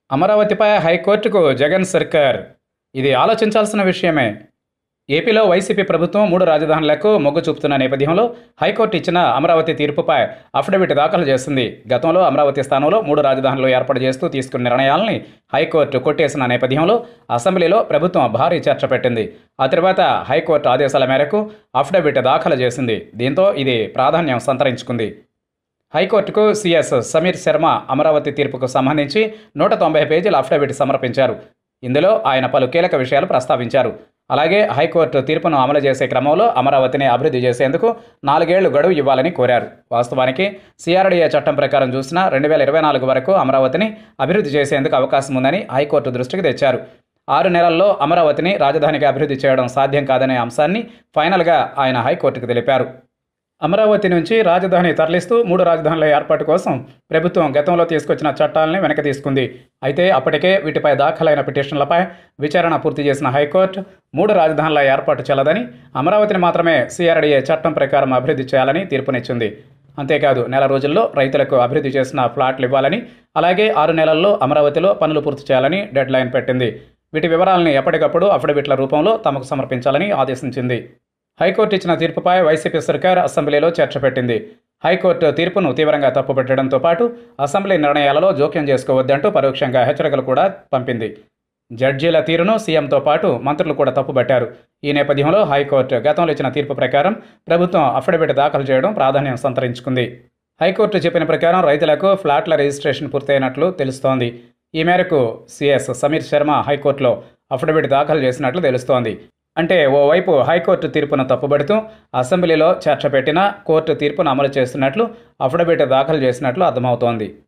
అమరావతిపై హైకోర్టుకు జగన్ సర్కార్ ఇది ఆలోచించాల్సిన విషయమే ఏపీలో వైసీపీ ప్రభుత్వం మూడు రాజధానులకు మొగ్గు చూపుతున్న నేపథ్యంలో హైకోర్టు ఇచ్చిన అమరావతి తీర్పుపై అఫిడవిట్ దాఖలు చేసింది గతంలో అమరావతి స్థానంలో మూడు రాజధానులు ఏర్పాటు చేస్తూ తీసుకున్న నిర్ణయాలని హైకోర్టు కొట్టేసిన నేపథ్యంలో అసెంబ్లీలో ప్రభుత్వం భారీ చర్చ పెట్టింది ఆ తర్వాత హైకోర్టు ఆదేశాల మేరకు అఫిడవిట్ దాఖలు చేసింది దీంతో ఇది ప్రాధాన్యం సంతరించుకుంది హైకోర్టుకు సిఎస్ సమీర్ శర్మ అమరావతి తీర్పుకు సంబంధించి నూట తొంభై పేజీల అఫిడవిట్ సమర్పించారు ఇందులో ఆయన పలు కీలక విషయాలు ప్రస్తావించారు అలాగే హైకోర్టు తీర్పును అమలు చేసే క్రమంలో అమరావతిని అభివృద్ధి చేసేందుకు నాలుగేళ్లు గడువు ఇవ్వాలని కోరారు వాస్తవానికి సిఆర్డీఏ చట్టం ప్రకారం చూసినా రెండు వేల ఇరవై నాలుగు వరకు అమరావతిని అభివృద్ధి చేసేందుకు అవకాశం ఉందని హైకోర్టు దృష్టికి తెచ్చారు ఆరు నెలల్లో అమరావతిని రాజధానిగా అభివృద్ధి చేయడం సాధ్యం కాదనే అంశాన్ని ఫైనల్గా ఆయన హైకోర్టుకు తెలిపారు అమరావతి నుంచి రాజధాని తరలిస్తూ మూడు రాజధానుల ఏర్పాటు కోసం ప్రభుత్వం గతంలో తీసుకొచ్చిన చట్టాలని వెనక్కి తీసుకుంది అయితే అప్పటికే వీటిపై దాఖలైన పిటిషన్లపై విచారణ పూర్తి చేసిన హైకోర్టు మూడు రాజధానుల ఏర్పాటు చెల్లదని అమరావతిని మాత్రమే సిఆర్డీఏ చట్టం ప్రకారం అభివృద్ధి చేయాలని తీర్పునిచ్చింది అంతేకాదు నెల రోజుల్లో రైతులకు అభివృద్ధి చేసిన ఫ్లాట్లు ఇవ్వాలని అలాగే ఆరు నెలల్లో అమరావతిలో పనులు పూర్తి చేయాలని డెడ్ లైన్ పెట్టింది వీటి వివరాలని ఎప్పటికప్పుడు అఫిడవిట్ల రూపంలో తమకు సమర్పించాలని ఆదేశించింది హైకోర్టు ఇచ్చిన తీర్పుపై వైసీపీ సర్కార్ అసెంబ్లీలో చర్చ పెట్టింది హైకోర్టు తీర్పును తీవ్రంగా తప్పుపెట్టడంతో పాటు అసెంబ్లీ నిర్ణయాలలో జోక్యం చేసుకోవద్దంటూ పరోక్షంగా హెచ్చరికలు కూడా పంపింది జడ్జీల తీరును సీఎంతో పాటు మంత్రులు కూడా తప్పుబట్టారు ఈ నేపథ్యంలో హైకోర్టు గతంలో ఇచ్చిన తీర్పు ప్రకారం ప్రభుత్వం అఫిడవిట్ దాఖలు చేయడం ప్రాధాన్యం సంతరించుకుంది హైకోర్టు చెప్పిన ప్రకారం రైతులకు ఫ్లాట్ల రిజిస్ట్రేషన్ పూర్తయినట్లు తెలుస్తోంది ఈ మేరకు సిఎస్ సమీర్ శర్మ హైకోర్టులో అఫిడవిట్ దాఖలు చేసినట్లు తెలుస్తోంది అంటే ఓవైపు హైకోర్టు తీర్పును తప్పుబడుతూ అసెంబ్లీలో చర్చ పెట్టినా కోర్టు తీర్పును అమలు చేస్తున్నట్లు అఫిడవిట్ దాఖలు చేసినట్లు అర్థమవుతోంది